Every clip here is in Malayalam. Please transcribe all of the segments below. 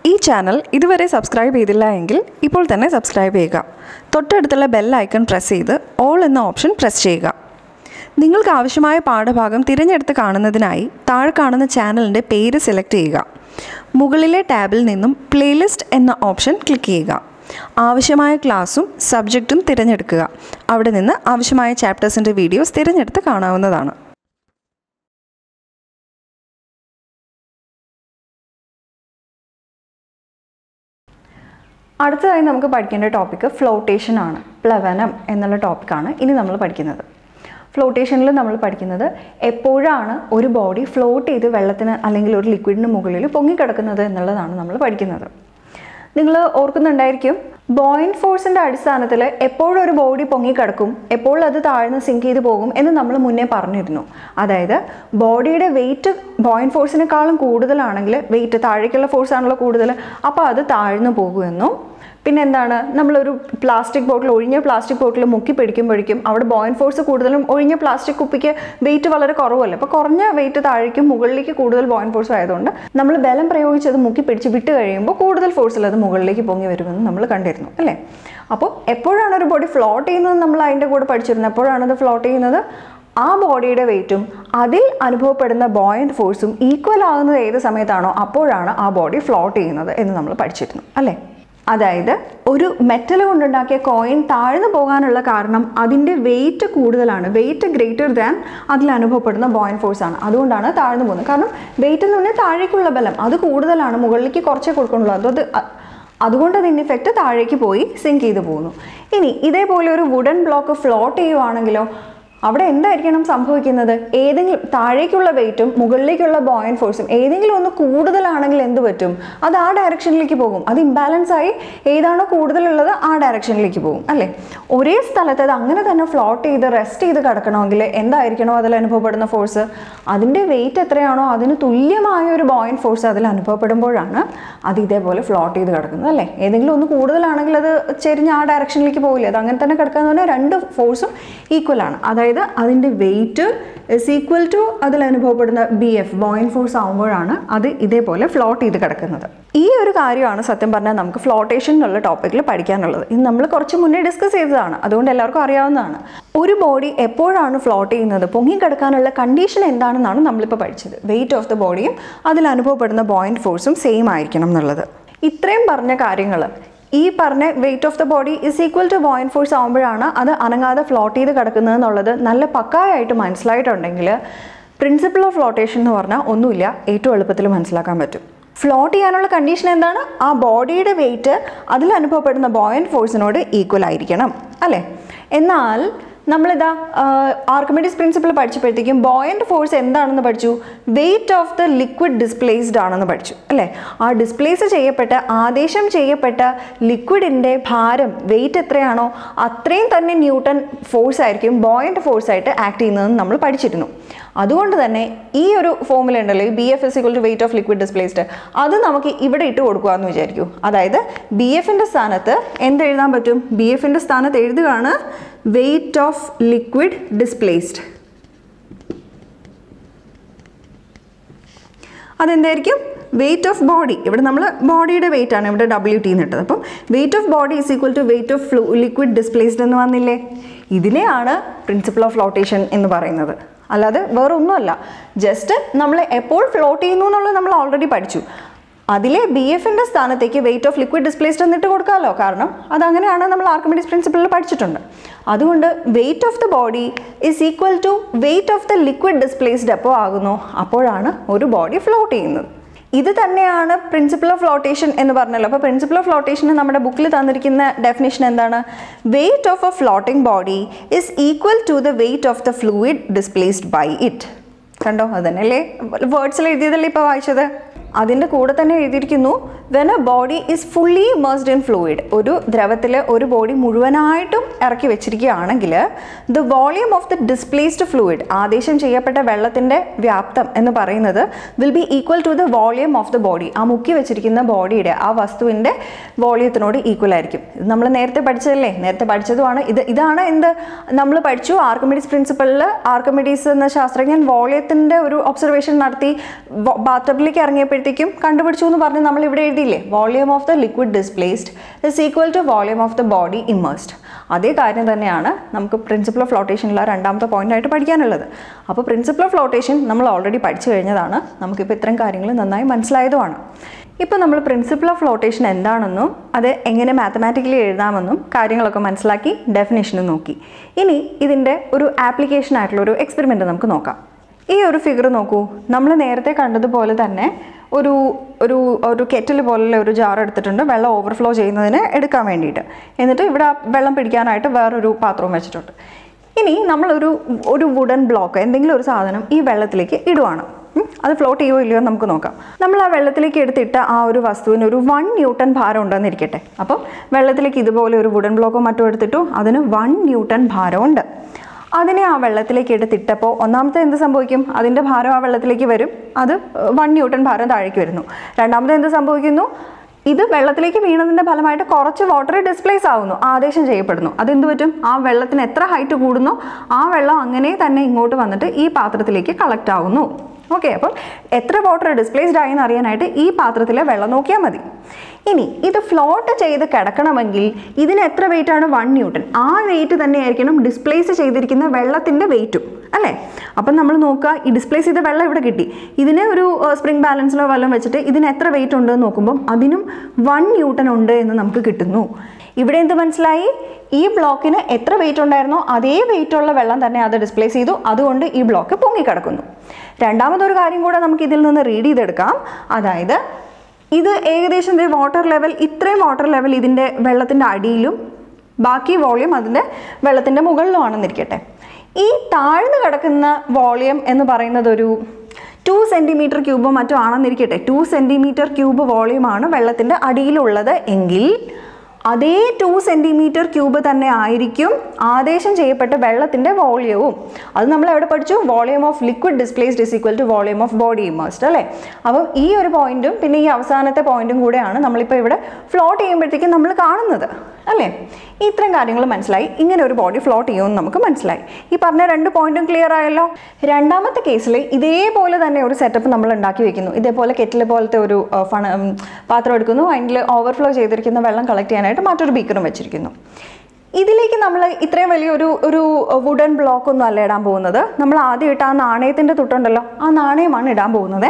ഈ ചാനൽ ഇതുവരെ സബ്സ്ക്രൈബ് ചെയ്തില്ല എങ്കിൽ ഇപ്പോൾ തന്നെ സബ്സ്ക്രൈബ് ചെയ്യുക തൊട്ടടുത്തുള്ള ബെൽ ഐക്കൺ പ്രസ് ചെയ്ത് ഓൾ എന്ന ഓപ്ഷൻ പ്രസ് ചെയ്യുക നിങ്ങൾക്ക് ആവശ്യമായ പാഠഭാഗം തിരഞ്ഞെടുത്ത് കാണുന്നതിനായി താഴെ കാണുന്ന ചാനലിൻ്റെ പേര് സെലക്ട് ചെയ്യുക മുകളിലെ ടാബിൽ നിന്നും പ്ലേലിസ്റ്റ് എന്ന ഓപ്ഷൻ ക്ലിക്ക് ചെയ്യുക ആവശ്യമായ ക്ലാസ്സും സബ്ജക്റ്റും തിരഞ്ഞെടുക്കുക അവിടെ നിന്ന് ആവശ്യമായ ചാപ്റ്റേഴ്സിൻ്റെ വീഡിയോസ് തിരഞ്ഞെടുത്ത് കാണാവുന്നതാണ് അടുത്തതായി നമുക്ക് പഠിക്കേണ്ട ടോപ്പിക്ക് ഫ്ലോട്ടേഷൻ ആണ് പ്ലവനം എന്നുള്ള ടോപ്പിക്കാണ് ഇനി നമ്മൾ പഠിക്കുന്നത് ഫ്ലോട്ടേഷനിൽ നമ്മൾ പഠിക്കുന്നത് എപ്പോഴാണ് ഒരു ബോഡി ഫ്ലോട്ട് ചെയ്ത് വെള്ളത്തിന് അല്ലെങ്കിൽ ഒരു ലിക്വിഡിന് മുകളിൽ പൊങ്ങിക്കിടക്കുന്നത് എന്നുള്ളതാണ് നമ്മൾ പഠിക്കുന്നത് നിങ്ങൾ ഓർക്കുന്നുണ്ടായിരിക്കും ബോയിൻ ഫോഴ്സിൻ്റെ അടിസ്ഥാനത്തിൽ എപ്പോഴും ഒരു ബോഡി പൊങ്ങിക്കിടക്കും എപ്പോൾ അത് താഴ്ന്ന് സിങ്ക് ചെയ്ത് പോകും എന്ന് നമ്മൾ മുന്നേ പറഞ്ഞിരുന്നു അതായത് ബോഡിയുടെ വെയിറ്റ് ബോയിൻ ഫോഴ്സിനേക്കാളും കൂടുതലാണെങ്കിൽ വെയിറ്റ് താഴേക്കുള്ള ഫോഴ്സ് ആണല്ലോ കൂടുതൽ അപ്പോൾ അത് താഴ്ന്നു പോകുമെന്നും പിന്നെ എന്താണ് നമ്മളൊരു പ്ലാസ്റ്റിക് ബോട്ടിൽ ഒഴിഞ്ഞ പ്ലാസ്റ്റിക് ബോട്ടിൽ മുക്കി പിടിക്കുമ്പോഴേക്കും അവിടെ ബോയിൻ ഫോഴ്സ് കൂടുതലും ഒഴിഞ്ഞ പ്ലാസ്റ്റിക് കുപ്പിക്ക് വെയിറ്റ് വളരെ കുറവല്ലേ അപ്പോൾ കുറഞ്ഞ വെയിറ്റ് താഴേക്കും മുകളിലേക്ക് കൂടുതൽ ബോയിൻ ഫോഴ്സ് ആയതുകൊണ്ട് നമ്മൾ ബലം പ്രയോഗിച്ച് അത് മുക്കി പിടിച്ച് വിട്ട് കഴിയുമ്പോൾ കൂടുതൽ ഫോഴ്സിൽ അത് മുകളിലേക്ക് പൊങ്ങി വരുമെന്ന് നമ്മൾ കണ്ടിരുന്നു അല്ലേ അപ്പോൾ എപ്പോഴാണ് ഒരു ബോഡി ഫ്ലോട്ട് ചെയ്യുന്നത് നമ്മൾ അതിൻ്റെ കൂടെ പഠിച്ചിരുന്നത് എപ്പോഴാണ് അത് ഫ്ലോട്ട് ചെയ്യുന്നത് ആ ബോഡിയുടെ വെയിറ്റും അതിൽ അനുഭവപ്പെടുന്ന ബോയൻറ്റ് ഫോഴ്സും ഈക്വൽ ആകുന്നത് ഏത് സമയത്താണോ അപ്പോഴാണ് ആ ബോഡി ഫ്ലോട്ട് ചെയ്യുന്നത് എന്ന് നമ്മൾ പഠിച്ചിരുന്നു അല്ലേ അതായത് ഒരു മെറ്റൽ കൊണ്ടുണ്ടാക്കിയ കോയിൻ താഴ്ന്നു പോകാനുള്ള കാരണം അതിൻ്റെ വെയിറ്റ് കൂടുതലാണ് വെയിറ്റ് ഗ്രേറ്റർ ദാൻ അതിൽ അനുഭവപ്പെടുന്ന ബോയിൻ ഫോഴ്സ് ആണ് അതുകൊണ്ടാണ് താഴ്ന്നു പോകുന്നത് കാരണം വെയിറ്റ് എന്ന് പറഞ്ഞാൽ താഴേക്കുള്ള ബലം അത് കൂടുതലാണ് മുകളിലേക്ക് കുറച്ചേ കൊടുക്കുന്നുള്ളൂ അത് അത് അതുകൊണ്ട് അതിൻ്റെ ഇഫക്റ്റ് താഴേക്ക് പോയി സിങ്ക് ചെയ്ത് പോകുന്നു ഇനി ഇതേപോലെ ഒരു വുഡൻ ബ്ലോക്ക് ഫ്ലോട്ട് ചെയ്യുവാണെങ്കിലോ അവിടെ എന്തായിരിക്കണം സംഭവിക്കുന്നത് ഏതെങ്കിലും താഴേക്കുള്ള വെയിറ്റും മുകളിലേക്കുള്ള ബോയൻ ഫോഴ്സും ഏതെങ്കിലും ഒന്ന് കൂടുതലാണെങ്കിൽ എന്ത് പറ്റും അത് ആ ഡയറക്ഷനിലേക്ക് പോകും അത് ഇംബാലൻസ് ആയി ഏതാണോ കൂടുതലുള്ളത് ആ ഡയറക്ഷനിലേക്ക് പോകും അല്ലേ ഒരേ സ്ഥലത്ത് അത് അങ്ങനെ തന്നെ ഫ്ലോട്ട് ചെയ്ത് റെസ്റ്റ് ചെയ്ത് കിടക്കണമെങ്കിൽ എന്തായിരിക്കണം അതിൽ അനുഭവപ്പെടുന്ന ഫോഴ്സ് അതിൻ്റെ വെയിറ്റ് എത്രയാണോ അതിന് തുല്യമായ ഒരു ബോയൻ ഫോഴ്സ് അതിൽ അനുഭവപ്പെടുമ്പോഴാണ് അത് ഇതേപോലെ ഫ്ലോട്ട് ചെയ്ത് കിടക്കുന്നത് അല്ലേ ഏതെങ്കിലും ഒന്ന് കൂടുതലാണെങ്കിൽ അത് ചെരിഞ്ഞ് ആ ഡയറക്ഷനിലേക്ക് പോകില്ല അത് അങ്ങനെ തന്നെ കിടക്കുക എന്ന് പറഞ്ഞാൽ രണ്ട് ഫോഴ്സും ഈക്വൽ ആണ് അതായത് അതിൻ്റെ വെയിറ്റ് ഇസ് ഈക്വൽ ടു അതിൽ അനുഭവപ്പെടുന്ന ബി എഫ് ബോയിൻ ഫോഴ്സ് ആകുമ്പോഴാണ് അത് ഇതേപോലെ ഫ്ലോട്ട് ചെയ്ത് കിടക്കുന്നത് ഈ ഒരു കാര്യമാണ് സത്യം പറഞ്ഞാൽ നമുക്ക് ഫ്ലോട്ടേഷൻ എന്നുള്ള ടോപ്പിക്കിൽ പഠിക്കാനുള്ളത് ഇത് നമ്മൾ കുറച്ച് മുന്നേ ഡിസ്കസ് ചെയ്തതാണ് അതുകൊണ്ട് എല്ലാവർക്കും അറിയാവുന്നതാണ് ഒരു ബോഡി എപ്പോഴാണ് ഫ്ലോട്ട് ചെയ്യുന്നത് പൊങ്ങിക്കിടക്കാനുള്ള കണ്ടീഷൻ എന്താണെന്നാണ് നമ്മളിപ്പോൾ പഠിച്ചത് വെയിറ്റ് ഓഫ് ദ ബോഡിയും അതിൽ അനുഭവപ്പെടുന്ന ബോയിൻറ്റ് ഫോഴ്സും സെയിം ആയിരിക്കണം എന്നുള്ളത് ഇത്രയും പറഞ്ഞ കാര്യങ്ങൾ ഈ പറഞ്ഞ weight of the body is equal to buoyant force ആകുമ്പോഴാണ് അത് അനങ്ങാതെ ഫ്ലോട്ട് ചെയ്ത് കിടക്കുന്നത് എന്നുള്ളത് നല്ല പക്കായായിട്ട് മനസ്സിലായിട്ടുണ്ടെങ്കിൽ പ്രിൻസിപ്പിൾ ഓഫ് ഫ്ലോട്ടേഷൻ എന്ന് പറഞ്ഞാൽ ഒന്നുമില്ല ഏറ്റവും എളുപ്പത്തിൽ മനസ്സിലാക്കാൻ പറ്റും ഫ്ലോട്ട് ചെയ്യാനുള്ള കണ്ടീഷൻ എന്താണ് ആ ബോഡിയുടെ വെയിറ്റ് അതിൽ അനുഭവപ്പെടുന്ന ബോയൻ ഫോഴ്സിനോട് ഈക്വൽ ആയിരിക്കണം അല്ലേ എന്നാൽ നമ്മളിതാ ആർക്കമിഡീസ് പ്രിൻസിപ്പിൾ പഠിച്ചപ്പോഴത്തേക്കും ബോയൻറ്റ് ഫോഴ്സ് എന്താണെന്ന് പഠിച്ചു weight of the liquid displaced ആണെന്ന് പഠിച്ചു അല്ലേ ആ ഡിസ്പ്ലേസ് ചെയ്യപ്പെട്ട ആദേശം ചെയ്യപ്പെട്ട ലിക്വിഡിൻ്റെ ഭാരം വെയിറ്റ് എത്രയാണോ അത്രയും തന്നെ ന്യൂട്ടൺ ഫോഴ്സ് ആയിരിക്കും ബോയൻറ്റ് ഫോഴ്സ് ആയിട്ട് ആക്ട് ചെയ്യുന്നതെന്ന് നമ്മൾ പഠിച്ചിരുന്നു അതുകൊണ്ട് തന്നെ ഈ ഒരു ഫോമുല ഉണ്ടല്ലോ B F S equal to weight of liquid displaced അത് നമുക്ക് ഇവിടെ ഇട്ട് കൊടുക്കുകയെന്ന് വിചാരിക്കൂ അതായത് ബി എഫിൻ്റെ സ്ഥാനത്ത് എന്ത് എഴുതാൻ പറ്റും ബി എഫിൻ്റെ സ്ഥാനത്ത് എഴുതുകയാണ് വെയിറ്റ് ഓഫ് ലിക്വിഡ് ഡിസ്പ്ലേസ്ഡ് അതെന്തായിരിക്കും വെയിറ്റ് ഓഫ് ബോഡി ഇവിടെ നമ്മൾ ബോഡിയുടെ വെയിറ്റ് ആണ് ഇവിടെ ഡബ്ല്യു ടി എന്നിട്ടത് അപ്പം weight of body is equal to weight of ഫ്ലൂ ലിക്വിഡ് ഡിസ്പ്ലേസ്ഡ് എന്ന് വന്നില്ലേ ഇതിനെയാണ് പ്രിൻസിപ്പിൾ ഓഫ് ഫ്ലോട്ടേഷൻ എന്ന് പറയുന്നത് അല്ലാതെ വേറെ ഒന്നുമല്ല ജസ്റ്റ് നമ്മൾ എപ്പോൾ ഫ്ലോട്ട് ചെയ്യുന്നു എന്നുള്ളത് നമ്മൾ ഓൾറെഡി പഠിച്ചു അതിലെ ബി എഫിൻ്റെ സ്ഥാനത്തേക്ക് വെയിറ്റ് ഓഫ് ലിക്വിഡ് ഡിസ്പ്ലേസ്ഡ് എന്നിട്ട് കൊടുക്കാമല്ലോ കാരണം അതങ്ങനെയാണ് നമ്മൾ ആർക്കമിഡീസ് പ്രിൻസിപ്പിളിൽ പഠിച്ചിട്ടുണ്ട് അതുകൊണ്ട് weight of the body is equal to weight of the liquid displaced എപ്പോൾ ആകുന്നു അപ്പോഴാണ് ഒരു ബോഡി ഫ്ലോട്ട് ചെയ്യുന്നത് ഇത് തന്നെയാണ് പ്രിൻസിപ്പിൾ ഓഫ് ഫ്ലോട്ടേഷൻ എന്ന് പറഞ്ഞല്ലോ അപ്പോൾ പ്രിൻസിപ്പിൾ ഓഫ് ഫ്ലോട്ടേഷന് നമ്മുടെ ബുക്കിൽ തന്നിരിക്കുന്ന ഡെഫിനേഷൻ എന്താണ് weight of a floating body is equal to the weight of the fluid displaced by it കണ്ടോ അത് തന്നെയല്ലേ വേർഡ്സിൽ എഴുതിയതല്ലേ ഇപ്പോൾ വായിച്ചത് അതിൻ്റെ കൂടെ തന്നെ എഴുതിയിരിക്കുന്നു when a body is fully immersed in fluid ഒരു ദ്രവത്തിൽ ഒരു ബോഡി മുഴുവനായിട്ടും ഇറക്കി വെച്ചിരിക്കുകയാണെങ്കിൽ the volume of the displaced fluid ആദേശം ചെയ്യപ്പെട്ട വെള്ളത്തിൻ്റെ വ്യാപ്തം എന്ന് പറയുന്നത് will be equal to the volume of the body ആ മുക്കി വെച്ചിരിക്കുന്ന ബോഡിയുടെ ആ വസ്തുവിൻ്റെ വോളിയത്തിനോട് ഈക്വൽ ആയിരിക്കും ഇത് നമ്മൾ നേരത്തെ പഠിച്ചതല്ലേ നേരത്തെ പഠിച്ചതുമാണ് ഇത് ഇതാണ് എന്ത് നമ്മൾ പഠിച്ചു ആർക്കമിഡീസ് പ്രിൻസിപ്പളിൽ ആർക്കമിഡീസ് എന്ന ശാസ്ത്രജ്ഞൻ വോളിയത്തിൻ്റെ ഒരു ഒബ്സർവേഷൻ നടത്തി ബാത്തബിലേക്ക് ഇറങ്ങിയപ്പോഴത്തേക്കും ചെയ്യുമ്പോഴത്തേക്കും കണ്ടുപിടിച്ചു എന്ന് പറഞ്ഞ് നമ്മൾ ഇവിടെ എഴുതിയില്ലേ volume of the liquid displaced is equal to volume of the body immersed അതേ കാര്യം തന്നെയാണ് നമുക്ക് പ്രിൻസിപ്പൾ ഓഫ് ഫ്ലോട്ടേഷനിലെ രണ്ടാമത്തെ പോയിന്റ് ആയിട്ട് പഠിക്കാനുള്ളത് അപ്പോൾ പ്രിൻസിപ്പൾ ഓഫ് ഫ്ലോട്ടേഷൻ നമ്മൾ ഓൾറെഡി പഠിച്ചു കഴിഞ്ഞതാണ് നമുക്കിപ്പോൾ ഇത്തരം കാര്യങ്ങൾ നന്നായി മനസ്സിലായതുമാണ് ഇപ്പോൾ നമ്മൾ പ്രിൻസിപ്പിൾ ഓഫ് ഫ്ലോട്ടേഷൻ എന്താണെന്നും അത് എങ്ങനെ മാത്തമാറ്റിക്കലി എഴുതാമെന്നും കാര്യങ്ങളൊക്കെ മനസ്സിലാക്കി ഡെഫിനേഷനും നോക്കി ഇനി ഇതിൻ്റെ ഒരു ആപ്ലിക്കേഷൻ ആയിട്ടുള്ള ഒരു എക്സ്പെരിമെൻറ്റ് നമുക്ക് നോക്കാം ഈ ഒരു ഫിഗർ നോക്കൂ നമ്മൾ നേരത്തെ കണ്ടതുപോലെ തന്നെ ഒരു ഒരു ഒരു കെറ്റിൽ പോലുള്ള ഒരു ജാർ എടുത്തിട്ടുണ്ട് വെള്ളം ഓവർഫ്ലോ ചെയ്യുന്നതിന് എടുക്കാൻ വേണ്ടിയിട്ട് എന്നിട്ട് ഇവിടെ ആ വെള്ളം പിടിക്കാനായിട്ട് വേറൊരു പാത്രവും വെച്ചിട്ടുണ്ട് ഇനി നമ്മളൊരു ഒരു വുഡൻ ബ്ലോക്ക് എന്തെങ്കിലും ഒരു സാധനം ഈ വെള്ളത്തിലേക്ക് ഇടുവാണ് ഉം, അത് ഫ്ലോട്ട് ചെയ്യുമോ ഇല്ലയോ എന്ന് നമുക്ക് നോക്കാം നമ്മൾ ആ വെള്ളത്തിലേക്ക് എടുത്തിട്ട ആ ഒരു വസ്തുവിന് ഒരു വൺ ന്യൂട്ടൺ ഭാരം ഉണ്ടെന്നിരിക്കട്ടെ അപ്പം വെള്ളത്തിലേക്ക് ഇതുപോലെ ഒരു വുഡൻ ബ്ലോക്കോ മറ്റോ എടുത്തിട്ടു അതിന് വൺ ന്യൂട്ടൺ ഭാരമുണ്ട് അതിനെ ആ വെള്ളത്തിലേക്ക് എടുത്തിട്ടപ്പോൾ ഒന്നാമത്തെ എന്ത് സംഭവിക്കും അതിൻ്റെ ഭാരം ആ വെള്ളത്തിലേക്ക് വരും അത് വൺ ന്യൂട്ടൺ ഭാരം താഴേക്ക് വരുന്നു രണ്ടാമത്തെ എന്ത് സംഭവിക്കുന്നു ഇത് വെള്ളത്തിലേക്ക് വീണതിൻ്റെ ഫലമായിട്ട് കുറച്ച് വാട്ടർ ഡിസ്പ്ലേസ് ആവുന്നു ആദേശം ചെയ്യപ്പെടുന്നു അതെന്ത് പറ്റും ആ വെള്ളത്തിന് എത്ര ഹൈറ്റ് കൂടുന്നോ ആ വെള്ളം അങ്ങനെ തന്നെ ഇങ്ങോട്ട് വന്നിട്ട് ഈ പാത്രത്തിലേക്ക് കളക്ട് ആവുന്നു ഓക്കെ അപ്പം എത്ര വാട്ടർ ഡിസ്പ്ലേസ്ഡ് ആയി എന്ന് അറിയാനായിട്ട് ഈ പാത്രത്തിലെ വെള്ളം നോക്കിയാൽ മതി ഇനി ഇത് ഫ്ലോട്ട് ചെയ്ത് കിടക്കണമെങ്കിൽ ഇതിന് എത്ര വെയിറ്റ് ആണ് വൺ ന്യൂട്ടൺ ആ വെയിറ്റ് തന്നെയായിരിക്കണം ഡിസ്പ്ലേസ് ചെയ്തിരിക്കുന്ന വെള്ളത്തിൻ്റെ വെയിറ്റും അല്ലേ അപ്പം നമ്മൾ നോക്കുക ഈ ഡിസ്പ്ലേസ് ചെയ്ത വെള്ളം ഇവിടെ കിട്ടി ഇതിനെ ഒരു സ്പ്രിംഗ് ബാലൻസിലോ വല്ലതും വെച്ചിട്ട് ഇതിന് എത്ര വെയിറ്റ് ഉണ്ട് എന്ന് നോക്കുമ്പം അതിനും വൺ ന്യൂട്ടൺ ഉണ്ട് എന്ന് നമുക്ക് കിട്ടുന്നു ഇവിടെ എന്ത് മനസ്സിലായി ഈ ബ്ലോക്കിന് എത്ര വെയിറ്റ് ഉണ്ടായിരുന്നോ അതേ വെയിറ്റ് ഉള്ള വെള്ളം തന്നെ അത് ഡിസ്പ്ലേസ് ചെയ്തു അതുകൊണ്ട് ഈ ബ്ലോക്ക് പൊങ്ങിക്കിടക്കുന്നു രണ്ടാമതൊരു കാര്യം കൂടെ നമുക്ക് ഇതിൽ നിന്ന് റീഡ് ചെയ്തെടുക്കാം അതായത് ഇത് ഏകദേശം വാട്ടർ ലെവൽ ഇത്രയും വാട്ടർ ലെവൽ ഇതിൻ്റെ വെള്ളത്തിൻ്റെ അടിയിലും ബാക്കി വോളിയം അതിൻ്റെ വെള്ളത്തിൻ്റെ മുകളിലുമാണെന്നിരിക്കട്ടെ ഈ താഴ്ന്നു കിടക്കുന്ന വോളിയം എന്ന് പറയുന്നത് ഒരു ടു സെൻറ്റിമീറ്റർ ക്യൂബോ മറ്റോ ആണെന്നിരിക്കട്ടെ ടു സെൻറ്റിമീറ്റർ ക്യൂബ് വോളിയമാണ് വെള്ളത്തിൻ്റെ അടിയിലുള്ളത് എങ്കിൽ അതേ ടു സെൻറ്റിമീറ്റർ ക്യൂബ് തന്നെ ആയിരിക്കും ആദേശം ചെയ്യപ്പെട്ട വെള്ളത്തിൻ്റെ വോളിയവും അത് നമ്മൾ എവിടെ പഠിച്ചു volume of liquid displaced is equal to volume of body immersed അല്ലേ അപ്പം ഈ ഒരു പോയിന്റും പിന്നെ ഈ അവസാനത്തെ പോയിന്റും കൂടെയാണ് നമ്മളിപ്പോൾ ഇവിടെ ഫ്ലോട്ട് ചെയ്യുമ്പോഴത്തേക്കും നമ്മൾ കാണുന്നത് അല്ലേ ഇത്രയും കാര്യങ്ങൾ മനസ്സിലായി ഇങ്ങനെ ഒരു ബോഡി ഫ്ലോട്ട് ചെയ്യുമെന്ന് നമുക്ക് മനസ്സിലായി ഈ പറഞ്ഞ രണ്ട് പോയിന്റും ക്ലിയർ ആയല്ലോ രണ്ടാമത്തെ കേസിൽ ഇതേപോലെ തന്നെ ഒരു സെറ്റപ്പ് നമ്മൾ ഉണ്ടാക്കി വെക്കുന്നു ഇതേപോലെ കെറ്റിൽ പോലത്തെ ഒരു ആ, ഫണ ഉം, പാത്രം എടുക്കുന്നു അതിൽ ഓവർഫ്ലോ ചെയ്തിരിക്കുന്ന വെള്ളം കളക്ട് ചെയ്യാനായിട്ട് മറ്റൊരു ബീക്കറും വെച്ചിരിക്കുന്നു ഇതിലേക്ക് നമ്മൾ ഇത്രയും വലിയൊരു ഒരു വുഡൻ ബ്ലോക്ക് ഒന്നും അല്ല ഇടാൻ പോകുന്നത് നമ്മൾ ആദ്യം ഇട്ട ആ നാണയത്തിൻ്റെ തുട്ടുണ്ടല്ലോ ആ നാണയമാണ് ഇടാൻ പോകുന്നത്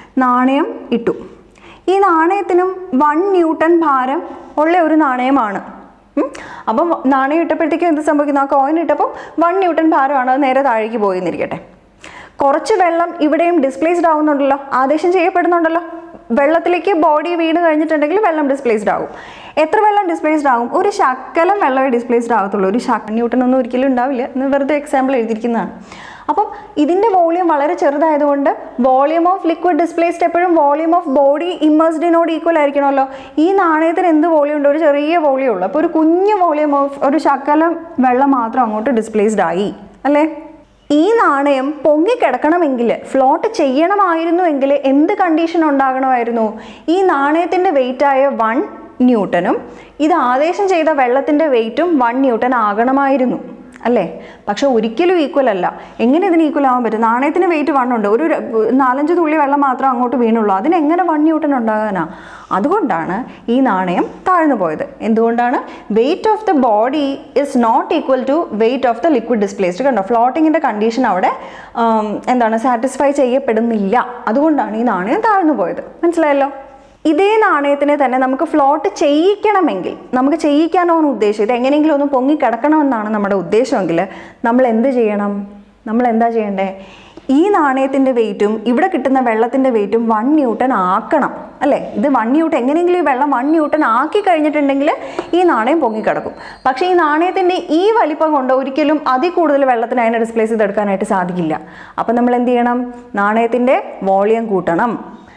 നാണയം ഇട്ടു ഈ നാണയത്തിനും വൺ ന്യൂട്ടൺ ഭാരം ഉള്ള ഒരു നാണയമാണ് ഉം. അപ്പം നാണയം ഇട്ടപ്പോഴത്തേക്കും എന്ത് സംഭവിക്കുന്നു ആ കോയിൻ ഇട്ടപ്പോൾ വൺ ന്യൂട്ടൺ ഭാരമാണ് അത് നേരെ താഴേക്ക് പോയി എന്നിരിക്കട്ടെ കുറച്ച് വെള്ളം ഇവിടെയും ഡിസ്പ്ലേസ്ഡ് ആവുന്നുണ്ടല്ലോ ആദേശം ചെയ്യപ്പെടുന്നുണ്ടല്ലോ വെള്ളത്തിലേക്ക് ബോഡി വീണ് കഴിഞ്ഞിട്ടുണ്ടെങ്കിൽ വെള്ളം ഡിസ്പ്ലേസ്ഡ് ആകും എത്ര വെള്ളം ഡിസ്പ്ലേസ്ഡ് ആകും ഒരു ശക്കലം വെള്ളമേ ഡിസ്പ്ലേസ്ഡ് ആകത്തുള്ളൂ ഒരു ശക്ക ന്യൂട്ടൺ ഒന്നും ഒരിക്കലും ഉണ്ടാവില്ല എന്ന് വെറുതെ എക്സാമ്പിൾ എഴുതിയിരിക്കുന്നതാണ് അപ്പം ഇതിൻ്റെ വോളിയം വളരെ ചെറുതായതുകൊണ്ട് വോളിയം ഓഫ് ലിക്വിഡ് ഡിസ്പ്ലേസ്ഡ് എപ്പോഴും വോളിയം ഓഫ് ബോഡി ഇമ്മേഴ്സ്ഡിനോട് ഈക്വൽ ആയിരിക്കണമല്ലോ ഈ നാണയത്തിന് എന്ത് വോളിയം ഉണ്ട് ഒരു ചെറിയ വോളിയം ഉള്ളൂ അപ്പോൾ ഒരു കുഞ്ഞു വോളിയം ഓഫ് ഒരു ശക്കലം വെള്ളം മാത്രം അങ്ങോട്ട് ഡിസ്പ്ലേസ്ഡ് ആയി അല്ലേ ഈ നാണയം പൊങ്ങിക്കിടക്കണമെങ്കിൽ ഫ്ലോട്ട് ചെയ്യണമായിരുന്നുവെങ്കിൽ എന്ത് കണ്ടീഷൻ ഉണ്ടാകണമായിരുന്നു ഈ നാണയത്തിൻ്റെ വെയിറ്റായ വൺ ന്യൂട്ടനും ഇത് ആദേശം ചെയ്ത വെള്ളത്തിൻ്റെ വെയിറ്റും വൺ ന്യൂട്ടൺ ആകണമായിരുന്നു അല്ലേ പക്ഷെ ഒരിക്കലും ഈക്വൽ അല്ല എങ്ങനെ ഇതിന് ഈക്വൽ ആവാൻ പറ്റും നാണയത്തിന് വെയിറ്റ് വൺ ഉണ്ട് ഒരു ര- നാലഞ്ച് തുള്ളി വെള്ളം മാത്രം അങ്ങോട്ട് വീണുള്ളൂ അതിനെങ്ങനെ വൺ ന്യൂട്ടൺ ഉണ്ടാകാനാ അതുകൊണ്ടാണ് ഈ നാണയം താഴ്ന്നു പോയത് എന്തുകൊണ്ടാണ് weight of the body is not equal to weight of the liquid displaced കണ്ടോ ഫ്ലോട്ടിങ്ങിൻ്റെ കണ്ടീഷൻ അവിടെ ആം, എന്താണ് സാറ്റിസ്ഫൈ ചെയ്യപ്പെടുന്നില്ല അതുകൊണ്ടാണ് ഈ നാണയം താഴ്ന്നു പോയത് മനസ്സിലായല്ലോ ഇതേ നാണയത്തിനെ തന്നെ നമുക്ക് ഫ്ലോട്ട് ചെയ്യിക്കണമെങ്കിൽ നമുക്ക് ചെയ്യിക്കാനാണ് ഉദ്ദേശം ഇത് എങ്ങനെയെങ്കിലും ഒന്ന് പൊങ്ങി കിടക്കണമെന്നാണ് നമ്മുടെ ഉദ്ദേശമെങ്കിൽ നമ്മൾ എന്ത് ചെയ്യണം നമ്മൾ എന്താ ചെയ്യണ്ടേ ഈ നാണയത്തിൻ്റെ വെയിറ്റും ഇവിടെ കിട്ടുന്ന വെള്ളത്തിൻ്റെ വെയിറ്റും വൺ ന്യൂട്ടൺ ആക്കണം അല്ലേ ഇത് വൺ ന്യൂട്ടൺ എങ്ങനെയെങ്കിലും ഈ വെള്ളം വൺ ന്യൂട്ടൺ ആക്കി കഴിഞ്ഞിട്ടുണ്ടെങ്കിൽ ഈ നാണയം പൊങ്ങിക്കിടക്കും പക്ഷേ ഈ നാണയത്തിൻ്റെ ഈ വലിപ്പം കൊണ്ട് ഒരിക്കലും അതിൽ കൂടുതൽ വെള്ളത്തിന് അതിനെ ഡിസ്പ്ലേസ് ചെയ്തെടുക്കാനായിട്ട് സാധിക്കില്ല അപ്പം നമ്മൾ എന്ത് ചെയ്യണം നാണയത്തിൻ്റെ വോളിയം കൂട്ടണം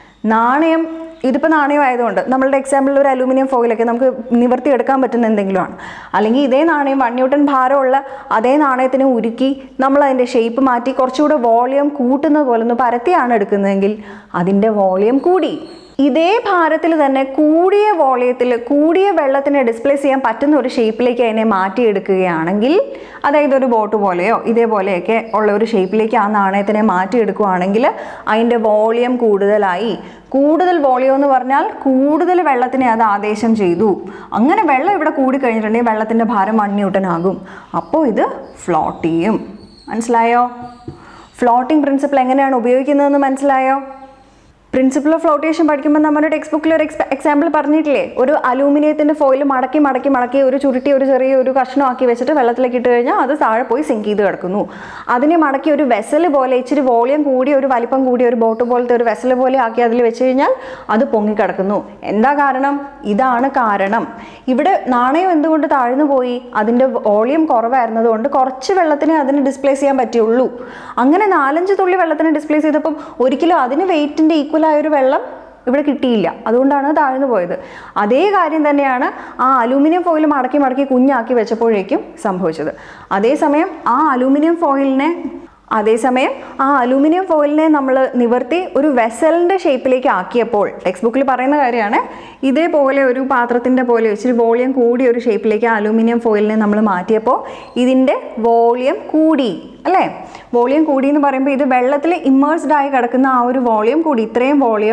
നാണയം ഇതിപ്പോൾ നാണയം ആയതുകൊണ്ട് നമ്മളുടെ എക്സാമ്പിളിൽ ഒരു അലൂമിനിയം ഫോയിലൊക്കെ നമുക്ക് നിവർത്തി എടുക്കാൻ പറ്റുന്ന എന്തെങ്കിലുമാണ് അല്ലെങ്കിൽ ഇതേ നാണയം വൺ ന്യൂട്ടൺ ഭാരമുള്ള അതേ നാണയത്തിനെ ഉരുക്കി നമ്മൾ അതിൻ്റെ ഷേപ്പ് മാറ്റി കുറച്ചുകൂടെ വോളിയം കൂട്ടുന്നത് പോലെ ഒന്ന് പരത്തിയാണ് എടുക്കുന്നതെങ്കിൽ അതിൻ്റെ വോളിയം കൂടി ഇതേ ഭാരത്തിൽ തന്നെ കൂടിയ വോളിയത്തിൽ കൂടിയ വെള്ളത്തിനെ ഡിസ്പ്ലേസ് ചെയ്യാൻ പറ്റുന്ന ഒരു ഷേപ്പിലേക്ക് അതിനെ മാറ്റിയെടുക്കുകയാണെങ്കിൽ അതായത് ഒരു ബോട്ട് പോലെയോ ഇതേപോലെയൊക്കെ ഉള്ള ഒരു ഷേപ്പിലേക്ക് ആ നാണയത്തിനെ മാറ്റിയെടുക്കുകയാണെങ്കിൽ അതിൻ്റെ വോളിയം കൂടുതലായി കൂടുതൽ വോളിയം എന്ന് പറഞ്ഞാൽ കൂടുതൽ വെള്ളത്തിനെ അത് ആദേശം ചെയ്തു അങ്ങനെ വെള്ളം ഇവിടെ കൂടിക്കഴിഞ്ഞിട്ടുണ്ടെങ്കിൽ വെള്ളത്തിൻ്റെ ഭാരം വൺ ന്യൂട്ടൺ ആകും അപ്പോൾ ഇത് ഫ്ലോട്ട് ചെയ്യും മനസ്സിലായോ ഫ്ലോട്ടിംഗ് പ്രിൻസിപ്പിൾ എങ്ങനെയാണ് ഉപയോഗിക്കുന്നതെന്ന് മനസ്സിലായോ പ്രിൻസിപ്പിൾ ഓഫ് ഫ്ലോട്ടേഷൻ പഠിക്കുമ്പോൾ നമ്മുടെ ടെക്സ്റ്റ് ബുക്കിൽ ഒരു എക്സാമ്പിൾ പറഞ്ഞിട്ടില്ലേ ഒരു അലൂമിനിയത്തിൻ്റെ ഫോയിൽ മടക്കി മടക്കി മടക്കി ഒരു ചുരുട്ടി ഒരു ചെറിയ ഒരു കഷ്ണമാക്കി വെച്ചിട്ട് വെള്ളത്തിലേക്ക് ഇട്ട് കഴിഞ്ഞാൽ അത് താഴെ പോയി സിങ്ക് ചെയ്ത് കിടക്കുന്നു അതിനെ മടക്കി ഒരു വെസൽ പോലെ ഇച്ചിരി വോളിയം കൂടിയ ഒരു വലിപ്പം കൂടിയ ഒരു ബോട്ട് പോലത്തെ ഒരു വെസൽ പോലെ ആക്കി അതിൽ വെച്ച് കഴിഞ്ഞാൽ അത് പൊങ്ങിക്കിടക്കുന്നു എന്താ കാരണം ഇതാണ് കാരണം ഇവിടെ നാണയം എന്തുകൊണ്ട് താഴ്ന്നു പോയി അതിൻ്റെ വോളിയം കുറവായിരുന്നതുകൊണ്ട് കുറച്ച് വെള്ളത്തിനെ അതിന് ഡിസ്പ്ലേസ് ചെയ്യാൻ പറ്റുള്ളൂ അങ്ങനെ നാലഞ്ച് തുള്ളി വെള്ളത്തിനെ ഡിസ്പ്ലേസ് ചെയ്തപ്പം ഒരിക്കലും അതിന് വെയിറ്റിൻ്റെ ഈക്വൽ ആയ ഒരു വെള്ളം ഇവിടെ കിട്ടിയില്ല അതുകൊണ്ടാണ് താഴ്ന്നു പോയത് അതേ കാര്യം തന്നെയാണ് ആ അലൂമിനിയം ഫോയിൽ മടക്കി മടക്കി കുഞ്ഞാക്കി വെച്ചപ്പോഴേക്കും സംഭവിച്ചത് അതേസമയം ആ അലൂമിനിയം ഫോയിലിനെ അതേസമയം ആ അലൂമിനിയം ഫോയിലിനെ നമ്മൾ നിവർത്തി ഒരു വെസലിൻ്റെ ഷേപ്പിലേക്ക് ആക്കിയപ്പോൾ ടെക്സ്റ്റ് ബുക്കിൽ പറയുന്ന കാര്യമാണ് ഇതേപോലെ ഒരു പാത്രത്തിൻ്റെ പോലെ ഇച്ചിരി വോളിയം കൂടിയ ഒരു ഷേപ്പിലേക്ക് ആ അലൂമിനിയം ഫോയിലിനെ നമ്മൾ മാറ്റിയപ്പോൾ ഇതിൻ്റെ വോളിയം കൂടി അല്ലേ വോളിയം കൂടി എന്ന് പറയുമ്പോൾ ഇത് വെള്ളത്തിൽ ഇമ്മേഴ്സ്ഡ് ആയി കിടക്കുന്ന ആ ഒരു വോളിയം കൂടി ഇത്രയും വോളിയം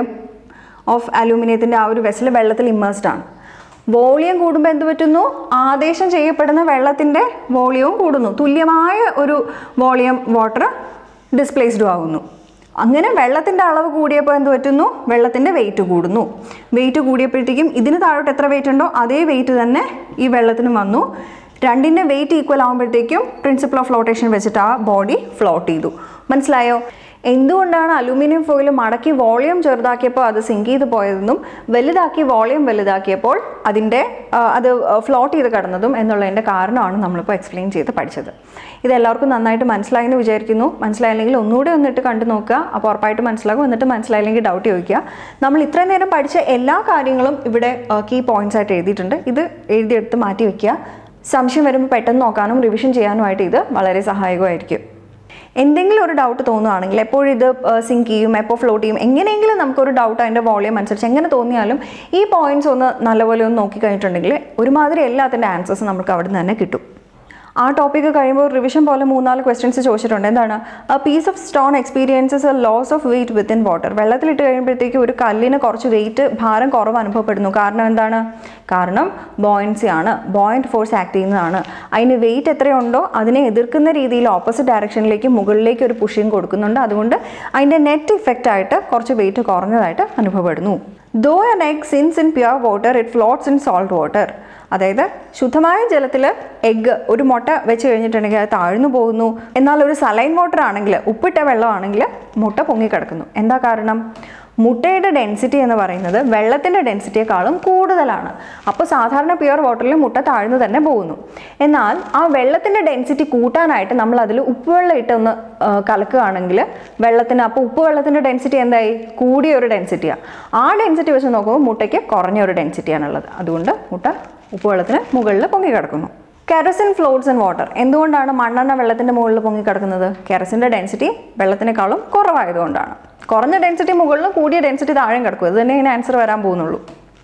ഓഫ് അലൂമിനിയത്തിൻ്റെ ആ ഒരു വെസൽ വെള്ളത്തിൽ ഇമ്മേഴ്സ്ഡ് ആണ് വോളിയം കൂടുമ്പോൾ എന്ത് പറ്റുന്നു ആദേശം ചെയ്യപ്പെടുന്ന വെള്ളത്തിൻ്റെ വോളിയവും കൂടുന്നു തുല്യമായ ഒരു വോളിയം വാട്ടർ ഡിസ്പ്ലേസ്ഡും ആകുന്നു അങ്ങനെ വെള്ളത്തിൻ്റെ അളവ് കൂടിയപ്പോൾ എന്ത് പറ്റുന്നു വെള്ളത്തിൻ്റെ വെയിറ്റ് കൂടുന്നു വെയിറ്റ് കൂടിയപ്പോഴത്തേക്കും ഇതിന് താഴോട്ട് എത്ര വെയിറ്റ് ഉണ്ടോ അതേ വെയിറ്റ് തന്നെ ഈ വെള്ളത്തിനും വന്നു രണ്ടിൻ്റെ വെയിറ്റ് ഈക്വൽ ആകുമ്പോഴത്തേക്കും പ്രിൻസിപ്പിൾ ഓഫ് ഫ്ലോട്ടേഷൻ വെച്ചിട്ട് ആ ബോഡി ഫ്ലോട്ട് ചെയ്തു മനസ്സിലായോ എന്തുകൊണ്ടാണ് അലൂമിനിയം ഫോയിൽ മടക്കി വോളിയം ചെറുതാക്കിയപ്പോൾ അത് സിങ്ക് ചെയ്ത് പോയതെന്നും വലുതാക്കി വോളിയം വലുതാക്കിയപ്പോൾ അതിൻ്റെ ആ, അത് ഫ്ലോട്ട് ചെയ്ത് കിടന്നതും എന്നുള്ളതിൻ്റെ കാരണമാണ് നമ്മളിപ്പോൾ എക്സ്പ്ലെയിൻ ചെയ്ത് പഠിച്ചത് ഇത് എല്ലാവർക്കും നന്നായിട്ട് മനസ്സിലായെന്ന് വിചാരിക്കുന്നു മനസ്സിലായില്ലെങ്കിൽ ഒന്നുകൂടെ ഒന്നിട്ട് കണ്ടു നോക്കുക അപ്പോൾ ഉറപ്പായിട്ട് മനസ്സിലാകും എന്നിട്ട് മനസ്സിലായില്ലെങ്കിൽ ഡൗട്ട് ചോദിക്കുക നമ്മൾ ഇത്രയും നേരം പഠിച്ച എല്ലാ കാര്യങ്ങളും ഇവിടെ കീ പോയിന്റ്സ് ആയിട്ട് എഴുതിയിട്ടുണ്ട് ഇത് എഴുതിയെടുത്ത് മാറ്റി വയ്ക്കുക സംശയം വരുമ്പോൾ പെട്ടെന്ന് നോക്കാനും റിവിഷൻ ചെയ്യാനുമായിട്ട് ഇത് വളരെ സഹായകമായിരിക്കും എന്തെങ്കിലും ഒരു ഡൗട്ട് തോന്നുകയാണെങ്കിൽ എപ്പോഴും ഇത് സിങ്ക് ചെയ്യും എപ്പോൾ ഫ്ലോട്ട് ചെയ്യും എങ്ങനെയെങ്കിലും നമുക്കൊരു ഡൗട്ട് അതിൻ്റെ വോളിയം അനുസരിച്ച് എങ്ങനെ തോന്നിയാലും ഈ പോയിന്റ്സ് ഒന്ന് നല്ലപോലെ ഒന്ന് നോക്കി കഴിഞ്ഞിട്ടുണ്ടെങ്കിൽ ഒരുമാതിരി എല്ലാത്തിൻ്റെ ആൻസേഴ്സ് നമുക്ക് അവിടെ നിന്ന് തന്നെ കിട്ടും ആ ടോപ്പിക്ക് കഴിയുമ്പോൾ റിവിഷൻ പോലെ മൂന്നാല് ക്വസ്റ്റ്യൻസ് ചോദിച്ചിട്ടുണ്ട് എന്താണ് a piece of stone experiences a loss of weight within water വെള്ളത്തിലിട്ട് കഴിയുമ്പോഴത്തേക്ക് ഒരു കല്ലിന് കുറച്ച് വെയിറ്റ് ഭാരം കുറവ് അനുഭവപ്പെടുന്നു കാരണം എന്താണ് കാരണം ബോയൻസി ആണ് ബോയിൻറ്റ് ഫോഴ്സ് ആക്ട് ചെയ്യുന്നതാണ് അതിന് വെയിറ്റ് എത്രയുണ്ടോ അതിനെ എതിർക്കുന്ന രീതിയിൽ ഓപ്പോസിറ്റ് ഡയറക്ഷനിലേക്ക് മുകളിലേക്ക് ഒരു പുഷിങ് കൊടുക്കുന്നുണ്ട് അതുകൊണ്ട് അതിൻ്റെ നെറ്റ് ഇഫക്റ്റ് ആയിട്ട് കുറച്ച് വെയിറ്റ് കുറഞ്ഞതായിട്ട് അനുഭവപ്പെടുന്നു though an egg sinks in pure water it floats in salt water അതായത് ശുദ്ധമായ ജലത്തിൽ എഗ്ഗ് ഒരു മുട്ട വെച്ച് കഴിഞ്ഞിട്ടുണ്ടെങ്കിൽ അത് താഴ്ന്നു പോകുന്നു എന്നാൽ ഒരു സലൈൻ വാട്ടർ ആണെങ്കിൽ ഉപ്പിട്ട വെള്ളമാണെങ്കിൽ മുട്ട പൊങ്ങിക്കിടക്കുന്നു എന്താ കാരണം മുട്ടയുടെ ഡെൻസിറ്റി എന്ന് പറയുന്നത് വെള്ളത്തിൻ്റെ ഡെൻസിറ്റിയെക്കാളും കൂടുതലാണ് അപ്പോൾ സാധാരണ പ്യുവർ വാട്ടറിൽ മുട്ട താഴ്ന്നു തന്നെ പോകുന്നു എന്നാൽ ആ വെള്ളത്തിൻ്റെ ഡെൻസിറ്റി കൂട്ടാനായിട്ട് നമ്മൾ അതിൽ ഉപ്പുവെള്ളം ഇട്ടൊന്ന് ആ, കലക്കുകയാണെങ്കിൽ വെള്ളത്തിന് അപ്പോൾ ഉപ്പ് വെള്ളത്തിൻ്റെ ഡെൻസിറ്റി എന്തായി കൂടിയ ഒരു ഡെൻസിറ്റിയാണ് ആ ഡെൻസിറ്റി വെച്ച് നോക്കുമ്പോൾ മുട്ടയ്ക്ക് കുറഞ്ഞ ഒരു ഡെൻസിറ്റിയാണുള്ളത് അതുകൊണ്ട് മുട്ട ഉപ്പുവെള്ളത്തിന് മുകളിൽ പൊങ്ങി കിടക്കുന്നു കെറസിൻ ഫ്ലോട്ട്സ് ഇൻ വാട്ടർ എന്തുകൊണ്ടാണ് മണ്ണെണ്ണ വെള്ളത്തിൻ്റെ മുകളിൽ പൊങ്ങി കിടക്കുന്നത് കെറസിൻ്റെ ഡെൻസിറ്റി വെള്ളത്തിനേക്കാളും കുറവായതുകൊണ്ടാണ് കുറഞ്ഞ ഡെൻസിറ്റി മുകളിലും കൂടിയ ഡെൻസിറ്റി താഴെയും കിടക്കും ഇത് തന്നെ ഇതിന് ആൻസർ വരാൻ പോകുന്നുള്ളൂ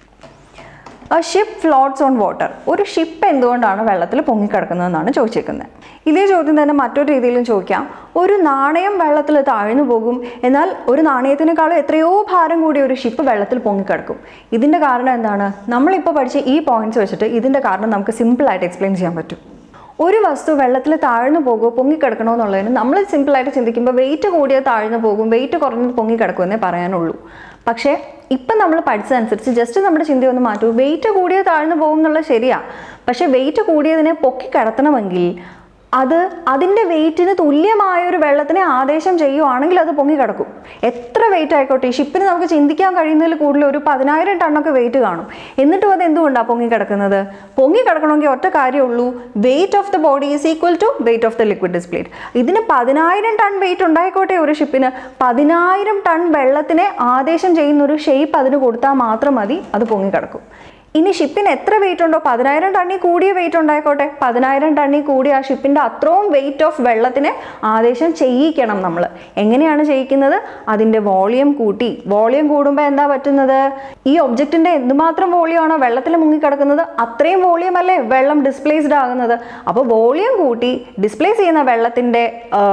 a ship floats on water ഒരു ഷിപ്പ് എന്തുകൊണ്ടാണ് വെള്ളത്തിൽ പൊങ്ങിക്കിടക്കുന്നതെന്നാണ് ചോദിച്ചേക്കുന്നത് ഇതേ ചോദ്യം തന്നെ മറ്റൊരു രീതിയിലും ചോദിക്കാം ഒരു നാണയം വെള്ളത്തിൽ താഴ്ന്നു പോകും എന്നാൽ ഒരു നാണയത്തിനേക്കാളും എത്രയോ ഭാരം കൂടിയ ഒരു ഷിപ്പ് വെള്ളത്തിൽ പൊങ്ങിക്കിടക്കും ഇതിൻ്റെ കാരണം എന്താണ് നമ്മളിപ്പോൾ പഠിച്ച ഈ പോയിന്റ്സ് വെച്ചിട്ട് ഇതിൻ്റെ കാരണം നമുക്ക് സിമ്പിളായിട്ട് എക്സ്പ്ലെയിൻ ചെയ്യാൻ പറ്റും ഒരു വസ്തു വെള്ളത്തിൽ താഴ്ന്നു പോകുമോ പൊങ്ങിക്കിടക്കണോ എന്നുള്ളതിന് നമ്മൾ സിമ്പിളായിട്ട് ചിന്തിക്കുമ്പോൾ വെയിറ്റ് കൂടിയത് താഴ്ന്നു പോകും വെയിറ്റ് കുറഞ്ഞത് പൊങ്ങിക്കിടക്കുമെന്നേ പറയാനുള്ളൂ പക്ഷേ ഇപ്പം നമ്മൾ പഠിച്ചതനുസരിച്ച് ജസ്റ്റ് നമ്മുടെ ചിന്ത ഒന്ന് മാറ്റൂ വെയിറ്റ് കൂടിയത് താഴ്ന്നു പോകും എന്നുള്ളത് ശരിയാ പക്ഷേ വെയിറ്റ് കൂടിയതിനെ പൊക്കി കിടത്തണമെങ്കിൽ അത് അതിൻ്റെ വെയിറ്റിന് തുല്യമായ ഒരു വെള്ളത്തിനെ ആദേശം ചെയ്യുവാണെങ്കിൽ അത് പൊങ്ങി കിടക്കും എത്ര വെയിറ്റ് ആയിക്കോട്ടെ ഈ ഷിപ്പിന് നമുക്ക് ചിന്തിക്കാൻ കഴിയുന്നതിൽ കൂടുതൽ ഒരു പതിനായിരം ടണ്ണൊക്കെ വെയിറ്റ് കാണും എന്നിട്ടും അത് എന്തുകൊണ്ടാണ് പൊങ്ങി കിടക്കുന്നത് പൊങ്ങി കിടക്കണമെങ്കിൽ ഒറ്റ കാര്യമുള്ളൂ weight of the body is equal to weight of the liquid displaced ഇതിന് പതിനായിരം ടൺ വെയിറ്റ് ഉണ്ടായിക്കോട്ടെ ഒരു ഷിപ്പിന് പതിനായിരം ടൺ വെള്ളത്തിനെ ആദേശം ചെയ്യുന്ന ഒരു ഷേപ്പ് അതിന് കൊടുത്താൽ മാത്രം മതി അത് പൊങ്ങി കിടക്കും ഇനി ഷിപ്പിന് എത്ര വെയിറ്റ് ഉണ്ടോ പതിനായിരം ടണ്ണിൽ കൂടിയ വെയിറ്റ് ഉണ്ടായിക്കോട്ടെ പതിനായിരം ടണ്ണിൽ കൂടി ആ ഷിപ്പിൻ്റെ അത്രയും വെയിറ്റ് ഓഫ് വെള്ളത്തിനെ ആദേശം ചെയ്യിക്കണം നമ്മൾ എങ്ങനെയാണ് ചെയ്യിക്കുന്നത് അതിൻ്റെ വോളിയം കൂട്ടി വോളിയം കൂടുമ്പോൾ എന്താ പറ്റുന്നത് ഈ ഒബ്ജക്റ്റിൻ്റെ എന്തുമാത്രം വോളിയമാണോ വെള്ളത്തിൽ മുങ്ങിക്കിടക്കുന്നത് അത്രയും വോളിയം അല്ലേ വെള്ളം ഡിസ്പ്ലേസ്ഡ് ആകുന്നത് അപ്പോൾ വോളിയം കൂട്ടി ഡിസ്പ്ലേസ് ചെയ്യുന്ന വെള്ളത്തിൻ്റെ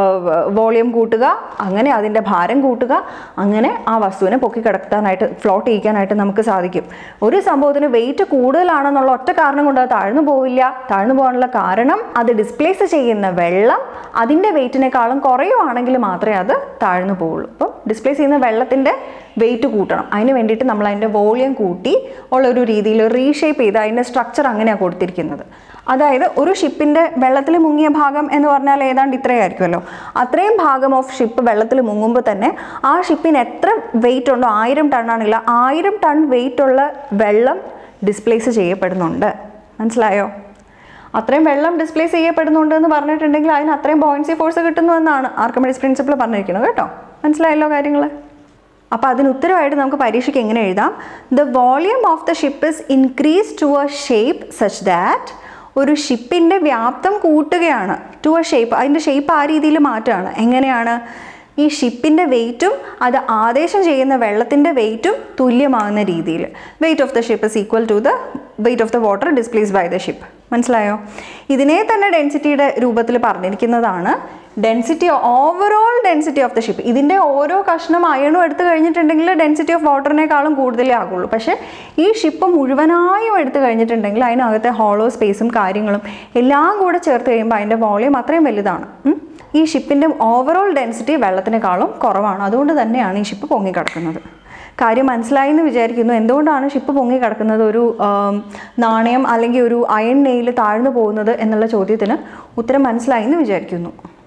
വോളിയം കൂട്ടുക അങ്ങനെ അതിൻ്റെ ഭാരം കൂട്ടുക അങ്ങനെ ആ വസ്തുവിനെ പൊക്കി കിടത്താനായിട്ട് ഫ്ലോട്ട് ചെയ്യിക്കാനായിട്ട് നമുക്ക് സാധിക്കും ഒരു സംഭവത്തിന് വെയിറ്റ് കൂടുതലാണെന്നുള്ള ഒറ്റ കാരണം കൊണ്ട് അത് താഴ്ന്നു പോവില്ല താഴ്ന്നു പോകാനുള്ള കാരണം അത് ഡിസ്പ്ലേസ് ചെയ്യുന്ന വെള്ളം അതിൻ്റെ വെയിറ്റിനേക്കാളും കുറയുവാണെങ്കിൽ മാത്രമേ അത് താഴ്ന്നു പോവുള്ളൂ അപ്പം ഡിസ്പ്ലേസ് ചെയ്യുന്ന വെള്ളത്തിൻ്റെ വെയിറ്റ് കൂട്ടണം അതിന് വേണ്ടിയിട്ട് നമ്മൾ അതിൻ്റെ വോളിയം കൂട്ടി ഉള്ള ഒരു രീതിയിൽ റീഷേപ്പ് ചെയ്ത് അതിൻ്റെ സ്ട്രക്ചർ അങ്ങനെയാണ് കൊടുത്തിരിക്കുന്നത് അതായത് ഒരു ഷിപ്പിൻ്റെ വെള്ളത്തിൽ മുങ്ങിയ ഭാഗം എന്ന് പറഞ്ഞാൽ ഏതാണ്ട് ഇത്രയായിരിക്കുമല്ലോ അത്രയും ഭാഗം ഓഫ് ഷിപ്പ് വെള്ളത്തിൽ മുങ്ങുമ്പോൾ തന്നെ ആ ഷിപ്പിന് എത്ര വെയിറ്റ് ഉണ്ടോ ആയിരം ടണ്ണാണെങ്കിൽ ആയിരം ടൺ വെയിറ്റ് ഉള്ള വെള്ളം ഡിസ്പ്ലേസ് ചെയ്യപ്പെടുന്നുണ്ട് മനസ്സിലായോ അത്രയും വെള്ളം ഡിസ്പ്ലേസ് ചെയ്യപ്പെടുന്നുണ്ട് എന്ന് പറഞ്ഞിട്ടുണ്ടെങ്കിൽ അതിന് അത്രയും ബോയിൻസി ഫോഴ്സ് കിട്ടുന്നു എന്നാണ് ആർക്കമിഡീസ് പ്രിൻസിപ്പിൾ പറഞ്ഞിരിക്കുന്നത് കേട്ടോ മനസ്സിലായല്ലോ കാര്യങ്ങൾ അപ്പോൾ അതിന് ഉത്തരവായിട്ട് നമുക്ക് പരീക്ഷയ്ക്ക് എങ്ങനെ എഴുതാം the volume of the ship is increase to a shape such that ഒരു ഷിപ്പിൻ്റെ വ്യാപ്തം കൂട്ടുകയാണ് ടു എ ഷേപ്പ് അതിൻ്റെ ഷേപ്പ് ആ രീതിയിൽ മാറ്റുകയാണ് എങ്ങനെയാണ് ഈ ഷിപ്പിൻ്റെ വെയിറ്റും അത് ആദേശം ചെയ്യുന്ന വെള്ളത്തിൻ്റെ വെയിറ്റും തുല്യമാകുന്ന രീതിയിൽ weight of the ship is equal to the weight of the water displace by the ship മനസ്സിലായോ ഇതിനെ തന്നെ ഡെൻസിറ്റിയുടെ രൂപത്തിൽ പറഞ്ഞിരിക്കുന്നതാണ് density overall density of the ship ഇതിൻ്റെ ഓരോ കഷ്ണം അയണും എടുത്തു കഴിഞ്ഞിട്ടുണ്ടെങ്കിൽ ഡെൻസിറ്റി ഓഫ് വാട്ടറിനേക്കാളും കൂടുതലേ ആകുള്ളൂ പക്ഷേ ഈ ഷിപ്പ് മുഴുവനായും എടുത്തു കഴിഞ്ഞിട്ടുണ്ടെങ്കിൽ അതിനകത്തെ ഹോളോ സ്പേസും കാര്യങ്ങളും എല്ലാം കൂടെ ചേർത്ത് കഴിയുമ്പോൾ അതിൻ്റെ വോളിയം അത്രയും വലുതാണ് ഉം. ഈ ഷിപ്പിൻ്റെ ഓവറോൾ ഡെൻസിറ്റി വെള്ളത്തിനേക്കാളും കുറവാണ് അതുകൊണ്ട് തന്നെയാണ് ഈ ഷിപ്പ് പൊങ്ങിക്കിടക്കുന്നത് കാര്യം മനസ്സിലായി എന്ന് വിചാരിക്കുന്നു എന്തുകൊണ്ടാണ് ഷിപ്പ് പൊങ്ങി കിടക്കുന്നത് ഒരു ആം, നാണയം അല്ലെങ്കിൽ ഒരു അയൺ നെയിൽ താഴ്ന്നു പോകുന്നത് എന്നുള്ള ചോദ്യത്തിന് ഉത്തരം മനസ്സിലായി എന്ന് വിചാരിക്കുന്നു